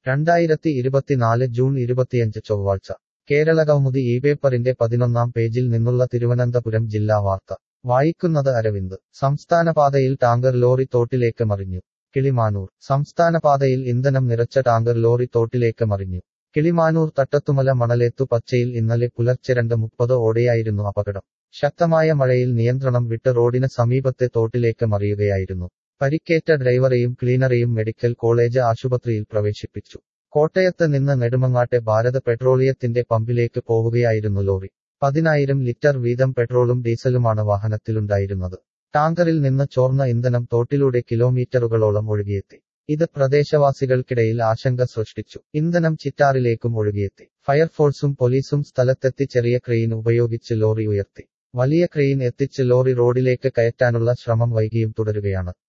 രണ്ടായിരത്തി ഇരുപത്തിനാല് ജൂൺ ഇരുപത്തിയഞ്ച് ചൊവ്വാഴ്ച കേരള കൗമുദി ഈ പേപ്പറിന്റെ പതിനൊന്നാം പേജിൽ നിന്നുള്ള തിരുവനന്തപുരം ജില്ലാ വാർത്ത വായിക്കുന്നത് അരവിന്ദ് സംസ്ഥാനപാതയിൽ ടാങ്കർ ലോറി തോട്ടിലേക്ക് മറിഞ്ഞു കിളിമാനൂർ സംസ്ഥാനപാതയിൽ ഇന്ധനം നിറച്ച ടാങ്കർ ലോറി തോട്ടിലേക്ക് മറിഞ്ഞു കിളിമാനൂർ തട്ടത്തുമല മണലേത്തു പച്ചയിൽ ഇന്നലെ പുലർച്ചെ രണ്ട് മുപ്പത് ഓടെയായിരുന്നു അപകടം ശക്തമായ മഴയിൽ നിയന്ത്രണം വിട്ട് റോഡിന് സമീപത്തെ തോട്ടിലേക്ക് മറിയുകയായിരുന്നു പരിക്കേറ്റ ഡ്രൈവറെയും ക്ലീനറെയും മെഡിക്കൽ കോളേജ് ആശുപത്രിയിൽ പ്രവേശിപ്പിച്ചു കോട്ടയത്ത് നിന്ന് നെടുമങ്ങാട്ടെ ഭാരത് പെട്രോളിയത്തിന്റെ പമ്പിലേക്ക് പോവുകയായിരുന്നു ലോറി പതിനായിരം ലിറ്റർ വീതം പെട്രോളും ഡീസലുമാണ് വാഹനത്തിലുണ്ടായിരുന്നത് ടാങ്കറിൽ നിന്ന് ചോർന്ന ഇന്ധനം തോട്ടിലൂടെ കിലോമീറ്ററുകളോളം ഒഴുകിയെത്തി ഇത് പ്രദേശവാസികൾക്കിടയിൽ ആശങ്ക സൃഷ്ടിച്ചു ഇന്ധനം ചിറ്റാറിലേക്കും ഒഴുകിയെത്തി ഫയർഫോഴ്സും പോലീസും സ്ഥലത്തെത്തി ചെറിയ ക്രെയിൻ ഉപയോഗിച്ച് ലോറി ഉയർത്തി വലിയ ക്രെയിൻ എത്തിച്ച് ലോറി റോഡിലേക്ക് കയറ്റാനുള്ള ശ്രമം വൈകിയും തുടരുകയാണ്